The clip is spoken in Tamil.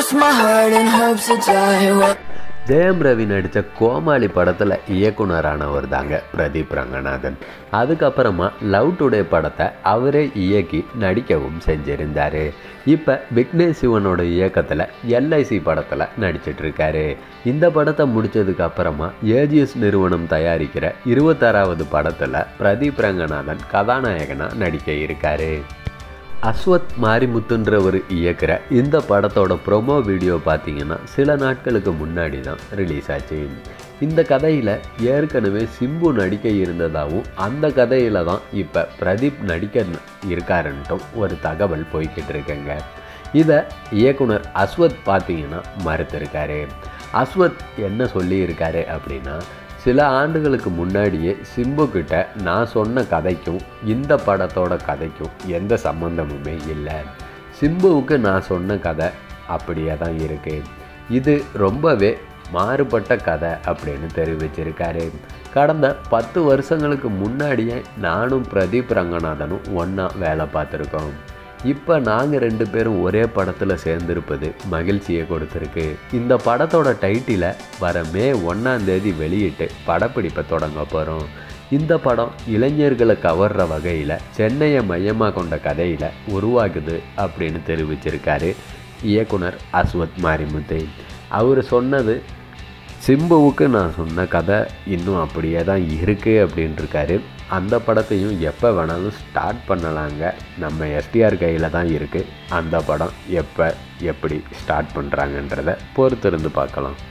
cross my heart and hope to die. Well, ஜெயம் ரவி நடித்த கோமாளி படத்தில் இயக்குனரானவர் தாங்க பிரதீப் ரங்கநாதன் அதுக்கப்புறமா லவ் டுடே படத்தை அவரே இயக்கி நடிக்கவும் செஞ்சிருந்தார் இப்போ விக்னேஷ் சிவனோட இயக்கத்தில் எல்ஐசி படத்தில் நடிச்சிட்டு இருக்காரு இந்த படத்தை முடிச்சதுக்கு அப்புறமா ஏஜிஎஸ் நிறுவனம் தயாரிக்கிற இருபத்தாறாவது படத்தில் பிரதீப் ரங்கநாதன் கதாநாயகனாக நடிக்க இருக்காரு அஸ்வத் மாரிமுத்துன்றவர் இயக்குற இந்த படத்தோட ப்ரொமோ வீடியோ பார்த்தீங்கன்னா சில நாட்களுக்கு முன்னாடி தான் ரிலீஸ் ஆச்சு இந்த கதையில் ஏற்கனவே சிம்பு நடிக்க இருந்ததாகவும் அந்த கதையில் தான் இப்போ பிரதீப் நடிக்க இருக்காருன்ட்டும் ஒரு தகவல் போய்கிட்டு இருக்குங்க இதை இயக்குனர் அஸ்வத் பார்த்தீங்கன்னா மறுத்திருக்காரு அஸ்வத் என்ன சொல்லியிருக்காரு அப்படின்னா சில ஆண்டுகளுக்கு முன்னாடியே சிம்பு கிட்ட நான் சொன்ன கதைக்கும் இந்த படத்தோட கதைக்கும் எந்த சம்மந்தமுமே இல்லை சிம்புவுக்கு நான் சொன்ன கதை அப்படியே தான் இருக்கு இது ரொம்பவே மாறுபட்ட கதை அப்படின்னு தெரிவிச்சிருக்காரு கடந்த பத்து வருஷங்களுக்கு முன்னாடியே நானும் பிரதீப் ரங்கநாதனும் ஒன்றா வேலை பார்த்துருக்கோம் இப்போ நாங்கள் ரெண்டு பேரும் ஒரே படத்தில் சேர்ந்திருப்பது மகிழ்ச்சியை கொடுத்துருக்கு இந்த படத்தோட டைட்டிலை வர மே ஒன்றாம் தேதி வெளியிட்டு படப்பிடிப்பை தொடங்க போகிறோம் இந்த படம் இளைஞர்களை கவர்ற வகையில் சென்னையை மையமாக கொண்ட கதையில் உருவாகுது அப்படின்னு தெரிவிச்சிருக்காரு இயக்குனர் அஸ்வத் மாரிமுத்து அவர் சொன்னது சிம்புவுக்கு நான் சொன்ன கதை இன்னும் அப்படியே தான் இருக்குது அப்படின்ட்டுருக்காரு அந்த படத்தையும் எப்போ வேணாலும் ஸ்டார்ட் பண்ணலாங்க நம்ம எஸ்டிஆர் கையில் தான் இருக்குது அந்த படம் எப்போ எப்படி ஸ்டார்ட் பண்ணுறாங்கன்றத பொறுத்திருந்து பார்க்கலாம்